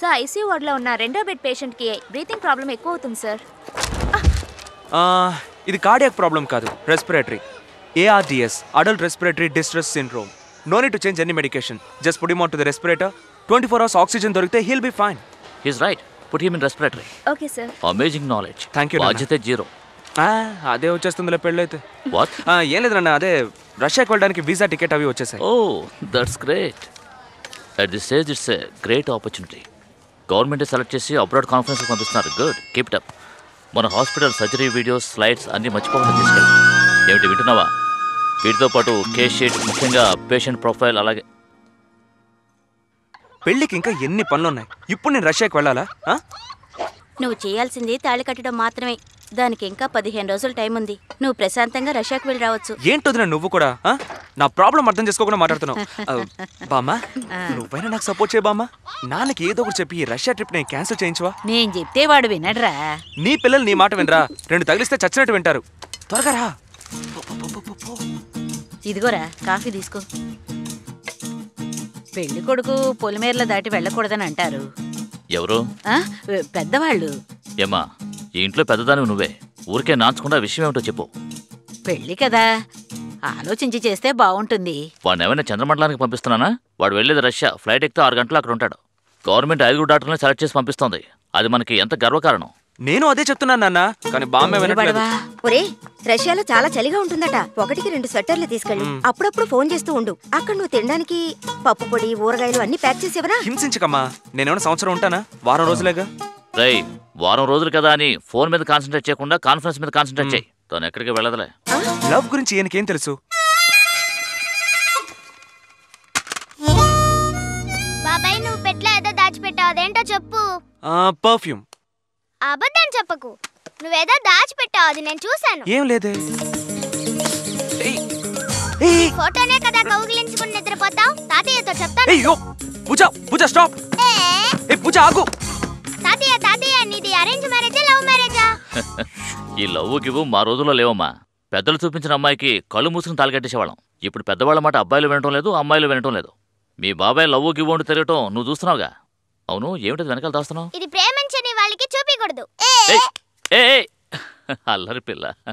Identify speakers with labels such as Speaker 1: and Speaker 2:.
Speaker 1: Sir ICU వార్డులో ఉన్న రెండో బెడ్ పేషెంట్కి బ్రీతింగ్ ప్రాబ్లం ఎక్కువ అవుతుంది సార్
Speaker 2: ఆ, ఇది కార్డియాక్ ప్రాబ్లం కాదు respiratory ARDS adult respiratory distress syndrome no need to change any medication just put him to the respirator twenty four hours oxygen దొరికితే he'll be fine
Speaker 3: he's right put him in respiratory
Speaker 1: okay sir
Speaker 3: amazing knowledge
Speaker 2: Thank you, Nana.
Speaker 3: బాధ్యత zero
Speaker 2: అదే వచ్చేస్తుందిలే పెళ్ళైతే
Speaker 3: what
Speaker 2: ఆ, ఏం లేదు నాన్న అదే రష్యాకి వెళ్ళడానికి వీసా టికెట్ అవి వచ్చేసాయి
Speaker 3: oh that's great at this stage it's a great opportunity government select చేసి అబ్రాడ్ కాన్ఫరెన్స్ పంపిస్తున్నారు గుడ్ కీప్ ఇట్ అప్ మన హాస్పిటల్ సర్జరీ వీడియోస్ స్లైడ్స్ అన్ని మర్చిపోకుండా తీసుకెళ్ళి ఏమిటి వింటున్నావా వీటితో పాటు కేస్ షీట్ ముఖ్యంగా పేషెంట్ ప్రొఫైల్ అలాగే
Speaker 2: పెళ్ళికి ఇంకా ఎన్ని పనులు ఉన్నాయి ఇప్పుడు నేను రష్యాకి వెళ్ళాలా ఆ?
Speaker 4: నువ్వు చేయాల్సింది తాళి కట్టడం మాత్రమే దానికి ఇంకా పదిహేను రోజులు టైం ఉంది నువ్వు ప్రశాంతంగా రష్యాకి వెళ్ళి రావచ్చు
Speaker 2: ఏంటొదినా నువ్వు కూడా ఆ? నా ప్రాబ్లం అర్థం చేసుకోకుండా మాట్లాడుతున్నావు ఆ, బామ్మా నువ్వైనా నాకు సపోర్ట్ చేయ బామ్మా నాన్నకి ఏదో ఒకటి చెప్పి ఈ రష్యా ట్రిప్ నేను క్యాన్సిల్ చేయించవా
Speaker 5: నేను చెప్తే వాడు వినడ్రా
Speaker 2: నీ పిల్లలు నీ మాట వినరా రెండు తగిలిస్తే చచ్చినట్టు వింటారు త్వరగా రా
Speaker 5: ఇదిగోరా కాఫీ తీసుకో పెళ్లి కొడుకు పొలిమేరల దాటి వెళ్ళకూడదని అంటారు
Speaker 3: ఎవరు
Speaker 5: ఆ పెద్దవాళ్ళు
Speaker 3: ఏమా ఈ ఇంట్లో పెద్దదానివి నువ్వే ఊరికే నాంచకుండా విషయం ఏమిటో చెప్పు
Speaker 5: పెళ్లి కదా ఆలోచించి చేస్తే బాగుంటుంది
Speaker 3: వాడిని ఏమైనా చంద్రమండలానికి పంపిస్తున్నానా వాడు వెళ్ళేది రష్యా ఫ్లైట్ ఎక్కితే ఆరు గంటలు అక్కడ ఉంటాడు గవర్నమెంట్ ఐదుగురు డాక్టర్ని సెలెక్ట్ చేసి పంపిస్తోంది అది మనకి ఎంత గర్వకారణం
Speaker 2: నేను అదే చెప్తున్నాను నాన్న కానీ బామ్మే వినట్లేదు
Speaker 5: బడవా
Speaker 6: ఒరే రష్యాలో చాలా చలిగా ఉంటుందట ఒకటికి రెండు స్వెట్టర్లు తీసుకెళ్ళు అప్పుడప్పుడు ఫోన్ చేస్తూ ఉండు అక్కడ నువ్వు తినడానికి పప్పు పొడి ఊరగాయలు అన్ని ప్యాక్ చేసి ఇవ్వరా
Speaker 2: హింసించకమ్మా నేనేమైనా సంవత్సరం ఉంటానా వారం రోజులేగా
Speaker 3: రై వారం రోజులు కదా అని ఫోన్ మీద కాన్సన్ట్రేట్ చేయకుండా కాన్ఫరెన్స్ మీద కాన్సన్ట్రేట్ చేయి తను ఎక్కడికి వెళ్ళదులే
Speaker 2: లవ్ గురించి ఈయనకేం తెలుసు
Speaker 7: బాబాయ్ నువ్వు పెట్లో ఏదో దాచిపెట్టావు అదేంటో చెప్పు
Speaker 2: పర్ఫ్యూమ్
Speaker 7: అబద్ధం చెప్పకు నువ్వేదో దాచిపెట్టావు అది నేను చూశాను
Speaker 2: ఏం లేదే ఏయ్, ఏయ్,
Speaker 7: ఫోటోనే కదా కౌగిలించుకుని నిద్రపోతావు తాతయ్యతో చెప్తాను
Speaker 2: ఏయ్, యో, పూజ పూజ స్టాప్
Speaker 7: ఏ,
Speaker 2: ఏ పూజ ఆగు
Speaker 7: తాతయ్య తాతయ్య నీది అరేంజ్ మ్యారేజా లవ్ మ్యారేజా
Speaker 3: ఈ లవ్ గివ్వు మా రోజుల్లో లేవమ్మా పెద్దలు చూపించిన అమ్మాయికి కళ్ళు మూసుకుని తాలికట్టేసేవాళ్ళం ఇప్పుడు పెద్దవాళ్ళ మాట అబ్బాయిలు వినటం లేదు అమ్మాయిలు వినటం లేదు మీ బాబాయ్ లవ్ గివ్వు ఉండి తిరగటం నువ్వు చూస్తున్నావుగా అవును ఏమిటి వెనకాల దాస్తున్నావు
Speaker 7: ఇది ప్రేమించని వాళ్ళకి చూపించకూడదు
Speaker 3: ఏయ్, ఏయ్, ఏయ్. అల్లరి పిల్ల